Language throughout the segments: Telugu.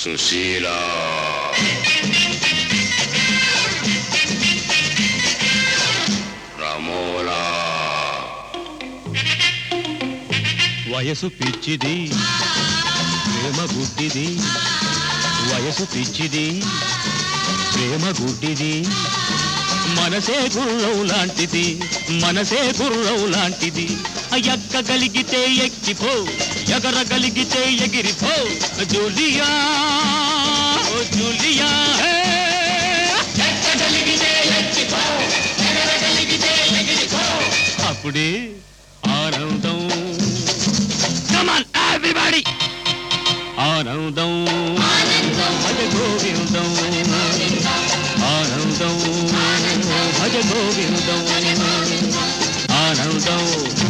సుశీల రమోలా వయసు పిచ్చిది ప్రేమ గుడ్డిది వయసు పిచ్చిది ప్రేమ గుడ్డిది మనసే గుర్రం లాంటిది మనసే గుర్రం లాంటిది ఎక్కగలిగితే ఎక్కిపో ఎగరగలిగితే ఎగిరిపో జూలియా ఓ జూలియా హే! అప్పుడే ఆనందం కమాన్ ఎవ్రీబడి ఆనందం భజ గోవిందం ఆనందం భజ గోవిందం ఆనందం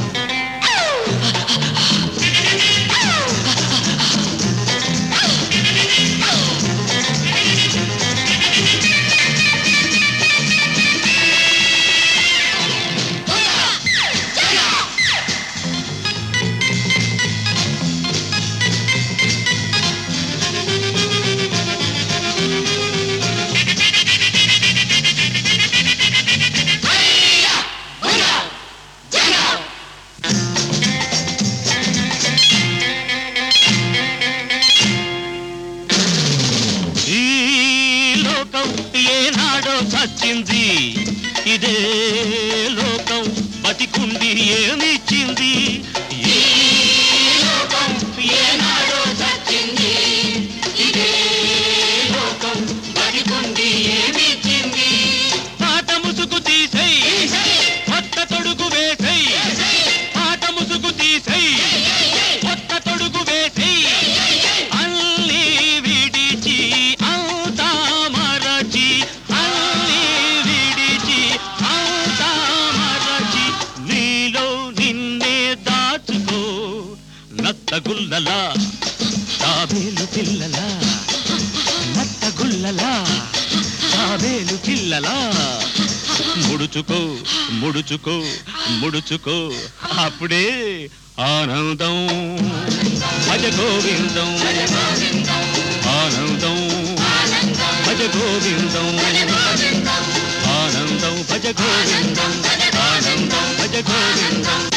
ఈ లోకం ఏనాడో చచ్చింది ఇదే లోకం బతికుండి ఏమిచ్చింది ఈ లోకం ఏనాడో చచ్చింది ఇదే లోకం బతికుండి ఏమిచ్చింది పాత ముసుగు తీసై కొత్త తొడుగు వేసై పాత ముసుగు తీసై కొత్త తొడుగు వేసై అల్లి విడిచి అవుతా మరచి అల్లి విడిచి అవుతా మరచి నీలో నిన్నే దాచుకో నత్తగుల్లలా తాబేలు పిల్లలా నత్తగుల్లలా తాబేలు పిల్లలా ముడుచుకో ముడుచుకో ముడుచుకో అప్పుడే ఆనందం భజ గోవిందం ఆనందం భజ గోవిందం ఆనందం భజ గోవిందం ఆనందం భజ గోవిందం